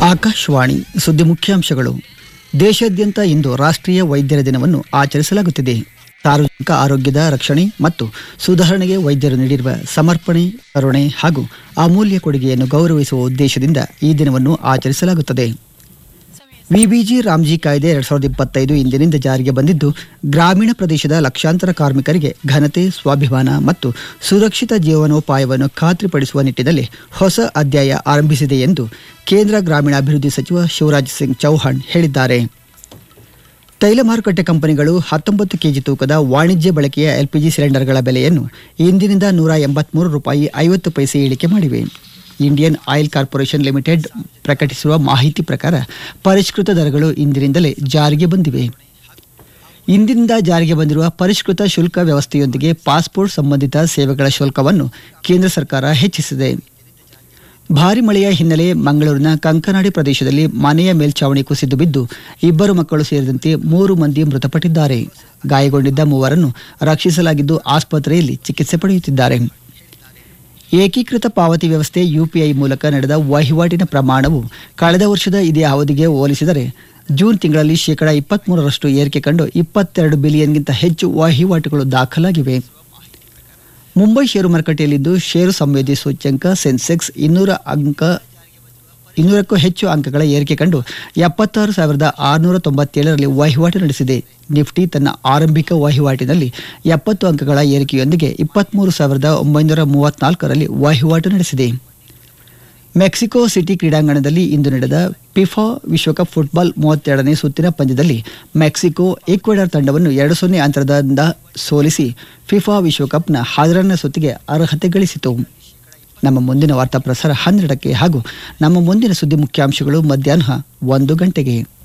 ಆಕಾಶವಾಣಿ ಸುದ್ದಿ ಮುಖ್ಯಾಂಶಗಳು ದೇಶಾದ್ಯಂತ ಇಂದು ರಾಷ್ಟ್ರೀಯ ವೈದ್ಯರ ದಿನವನ್ನು ಆಚರಿಸಲಾಗುತ್ತಿದೆ ಸಾರ್ವಜನಿಕ ಆರೋಗ್ಯದ ರಕ್ಷಣೆ ಮತ್ತು ಸುಧಾರಣೆಗೆ ವೈದ್ಯರು ನೀಡಿರುವ ಸಮರ್ಪಣೆ ಕರುಣೆ ಹಾಗೂ ಅಮೂಲ್ಯ ಕೊಡುಗೆಯನ್ನು ಗೌರವಿಸುವ ಉದ್ದೇಶದಿಂದ ಈ ದಿನವನ್ನು ಆಚರಿಸಲಾಗುತ್ತದೆ ವಿಬಿಜಿ ರಾಮ್ಜಿ ಕಾಯ್ದೆ ಎರಡ್ ಸಾವಿರದ ಇಪ್ಪತ್ತೈದು ಇಂದಿನಿಂದ ಜಾರಿಗೆ ಬಂದಿದ್ದು ಗ್ರಾಮೀಣ ಪ್ರದೇಶದ ಲಕ್ಷಾಂತರ ಕಾರ್ಮಿಕರಿಗೆ ಘನತೆ ಸ್ವಾಭಿಮಾನ ಮತ್ತು ಸುರಕ್ಷಿತ ಜೀವನೋಪಾಯವನ್ನು ಖಾತ್ರಿಪಡಿಸುವ ನಿಟ್ಟಿನಲ್ಲಿ ಹೊಸ ಅಧ್ಯಾಯ ಆರಂಭಿಸಿದೆ ಎಂದು ಕೇಂದ್ರ ಗ್ರಾಮೀಣಾಭಿವೃದ್ಧಿ ಸಚಿವ ಶಿವರಾಜ್ ಸಿಂಗ್ ಚೌಹಾಣ್ ಹೇಳಿದ್ದಾರೆ ತೈಲ ಮಾರುಕಟ್ಟೆ ಕಂಪನಿಗಳು ಹತ್ತೊಂಬತ್ತು ಕೆಜಿ ತೂಕದ ವಾಣಿಜ್ಯ ಬಳಕೆಯ ಎಲ್ಪಿಜಿ ಸಿಲಿಂಡರ್ಗಳ ಬೆಲೆಯನ್ನು ಇಂದಿನಿಂದ ನೂರ ಎಂಬತ್ಮೂರು ರೂಪಾಯಿ ಐವತ್ತು ಪೈಸೆ ಇಳಿಕೆ ಮಾಡಿವೆ ಇಂಡಿಯನ್ ಆಯಿಲ್ ಕಾರ್ಪೊರೇಷನ್ ಲಿಮಿಟೆಡ್ ಪ್ರಕಟಿಸಿರುವ ಮಾಹಿತಿ ಪ್ರಕಾರ ಪರಿಷ್ಕೃತ ದರಗಳು ಇಂದಿನಿಂದಲೇ ಜಾರಿಗೆ ಬಂದಿವೆ ಇಂದಿನಿಂದ ಜಾರಿಗೆ ಬಂದಿರುವ ಪರಿಷ್ಕೃತ ಶುಲ್ಕ ವ್ಯವಸ್ಥೆಯೊಂದಿಗೆ ಪಾಸ್ಪೋರ್ಟ್ ಸಂಬಂಧಿತ ಸೇವೆಗಳ ಶುಲ್ಕವನ್ನು ಕೇಂದ್ರ ಸರ್ಕಾರ ಹೆಚ್ಚಿಸಿದೆ ಭಾರಿ ಮಳೆಯ ಹಿನ್ನೆಲೆ ಮಂಗಳೂರಿನ ಕಂಕನಾಡಿ ಪ್ರದೇಶದಲ್ಲಿ ಮನೆಯ ಮೇಲ್ಛಾವಣಿ ಕುಸಿದು ಬಿದ್ದು ಇಬ್ಬರು ಮಕ್ಕಳು ಸೇರಿದಂತೆ ಮೂರು ಮಂದಿ ಮೃತಪಟ್ಟಿದ್ದಾರೆ ಗಾಯಗೊಂಡಿದ್ದ ಮೂವರನ್ನು ರಕ್ಷಿಸಲಾಗಿದ್ದು ಆಸ್ಪತ್ರೆಯಲ್ಲಿ ಚಿಕಿತ್ಸೆ ಪಡೆಯುತ್ತಿದ್ದಾರೆ ಏಕೀಕೃತ ಪಾವತಿ ವ್ಯವಸ್ಥೆ ಯುಪಿಐ ಮೂಲಕ ನಡೆದ ವಹಿವಾಟಿನ ಪ್ರಮಾಣವು ಕಳೆದ ವರ್ಷದ ಇದೇ ಅವಧಿಗೆ ಹೋಲಿಸಿದರೆ ಜೂನ್ ತಿಂಗಳಲ್ಲಿ ಶೇಕಡಾ ಇಪ್ಪತ್ಮೂರರಷ್ಟು ಏರಿಕೆ ಕಂಡು ಇಪ್ಪತ್ತೆರಡು ಬಿಲಿಯನ್ಗಿಂತ ಹೆಚ್ಚು ವಹಿವಾಟುಗಳು ದಾಖಲಾಗಿವೆ ಮುಂಬೈ ಷೇರು ಮಾರುಕಟ್ಟೆಯಲ್ಲಿದ್ದು ಷೇರು ಸಂವೇದಿ ಸೂಚ್ಯಂಕ ಸೆನ್ಸೆಕ್ಸ್ ಇನ್ನೂರ ಅಂಕ ಇನ್ನೂರಕ್ಕೂ ಹೆಚ್ಚು ಅಂಕಗಳ ಏರಿಕೆ ಕಂಡು ಎಪ್ಪತ್ತಾರು ಸಾವಿರದ ಆರುನೂರ ತೊಂಬತ್ತೇಳರಲ್ಲಿ ವಹಿವಾಟು ನಡೆಸಿದೆ ನಿಫ್ಟಿ ತನ್ನ ಆರಂಭಿಕ ವಹಿವಾಟಿನಲ್ಲಿ ಎಪ್ಪತ್ತು ಅಂಕಗಳ ಏರಿಕೆಯೊಂದಿಗೆ ಇಪ್ಪತ್ತ್ಮೂರು ಸಾವಿರದ ಒಂಬೈನೂರ ಮೂವತ್ನಾಲ್ಕರಲ್ಲಿ ವಹಿವಾಟು ನಡೆಸಿದೆ ಮೆಕ್ಸಿಕೋ ಸಿಟಿ ಕ್ರೀಡಾಂಗಣದಲ್ಲಿ ಇಂದು ನಡೆದ ಪಿಫಾ ವಿಶ್ವಕಪ್ ಫುಟ್ಬಾಲ್ ಮೂವತ್ತೆರಡನೇ ಸುತ್ತಿನ ಪಂದ್ಯದಲ್ಲಿ ಮೆಕ್ಸಿಕೋ ಈಕ್ವೆಡರ್ ತಂಡವನ್ನು ಎರಡು ಸೊನ್ನೆ ಅಂತರದಿಂದ ಸೋಲಿಸಿ ಫಿಫಾ ವಿಶ್ವಕಪ್ನ ಹದಿನಾರನೇ ಸುತ್ತಿಗೆ ಅರ್ಹತೆ ಗಳಿಸಿತು ನಮ್ಮ ಮುಂದಿನ ವಾರ್ತಾ ಪ್ರಸಾರ ಹನ್ನೆರಡಕ್ಕೆ ಹಾಗೂ ನಮ್ಮ ಮುಂದಿನ ಸುದ್ದಿ ಮುಖ್ಯಾಂಶಗಳು ಮಧ್ಯಾಹ್ನ ಒಂದು ಗಂಟೆಗೆ